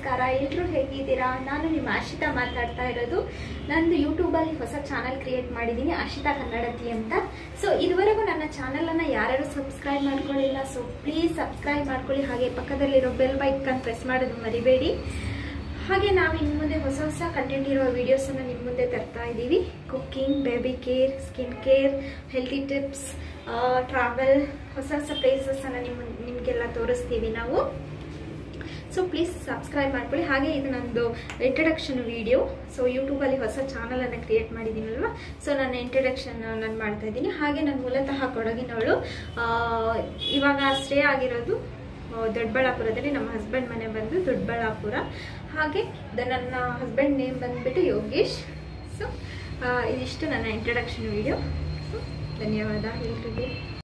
ನಮಸ್ಕಾರ ಎಲ್ಲರೂ ಹೇಗಿದ್ದೀರಾ ನಾನು ನಿಮ್ಮ ಆಶಿತಾ ಮಾತಾಡ್ತಾ ಇರೋದು ನಂದು ಯೂಟ್ಯೂಬಲ್ಲಿ ಹೊಸ ಚಾನಲ್ ಕ್ರಿಯೇಟ್ ಮಾಡಿದ್ದೀನಿ ಆಶಿತಾ ಕನ್ನಡತಿ ಅಂತ ಸೊ ಇದುವರೆಗೂ ನನ್ನ ಚಾನಲನ್ನು ಯಾರ್ಯಾರು ಸಬ್ಸ್ಕ್ರೈಬ್ ಮಾಡ್ಕೊಳ್ಳಿಲ್ಲ ಸೊ ಪ್ಲೀಸ್ ಸಬ್ಸ್ಕ್ರೈಬ್ ಮಾಡ್ಕೊಳ್ಳಿ ಹಾಗೆ ಪಕ್ಕದಲ್ಲಿರೋ ಬೆಲ್ ಬೈಕನ್ನು ಪ್ರೆಸ್ ಮಾಡೋದು ಮರಿಬೇಡಿ ಹಾಗೆ ನಾವು ಇನ್ನು ಮುಂದೆ ಹೊಸ ಹೊಸ ಕಂಟೆಂಟ್ ಇರೋ ವೀಡಿಯೋಸನ್ನು ನಿಮ್ಮ ಮುಂದೆ ತರ್ತಾ ಇದ್ದೀವಿ cooking baby care skin care healthy tips travel ಹೊಸ ಹೊಸ ಪ್ಲೇಸಸನ್ನು ನಿಮ್ಮ ನಿಮಗೆಲ್ಲ ತೋರಿಸ್ತೀವಿ ನಾವು ಸೊ ಪ್ಲೀಸ್ ಸಬ್ಸ್ಕ್ರೈಬ್ ಮಾಡ್ಕೊಳ್ಳಿ ಹಾಗೆ ಇದು ನಂದು ಇಂಟ್ರಡಕ್ಷನ್ ವಿಡಿಯೋ ಸೊ ಯೂಟ್ಯೂಬಲ್ಲಿ ಹೊಸ ಚಾನಲನ್ನು ಕ್ರಿಯೇಟ್ ಮಾಡಿದ್ದೀನಲ್ವ ಸೊ ನನ್ನ ಇಂಟ್ರಡಕ್ಷನ್ ನಾನು ಮಾಡ್ತಾ ಇದ್ದೀನಿ ಹಾಗೆ ನಾನು ಮೂಲತಃ ಕೊಡಗಿನವಳು ಆ, ಇವಾಗ ಸ್ಟೇ ಆಗಿರೋದು ಆ, ದೊಡ್ಡಬಳ್ಳಾಪುರದಲ್ಲಿ ನಮ್ಮ ಹಸ್ಬೆಂಡ್ ಮನೆ ಬಂದು ದೊಡ್ಡಬಳ್ಳಾಪುರ ಹಾಗೆ ದ- ನನ್ನ ಹಸ್ಬೆಂಡ್ ನೇಮ್ ಬಂದುಬಿಟ್ಟು ಯೋಗೇಶ್ ಸೊ ಇದಿಷ್ಟು ನನ್ನ ಇಂಟ್ರಡಕ್ಷನ್ ವಿಡಿಯೋ ಸೊ ಧನ್ಯವಾದ ಎಲ್ರಿಗೂ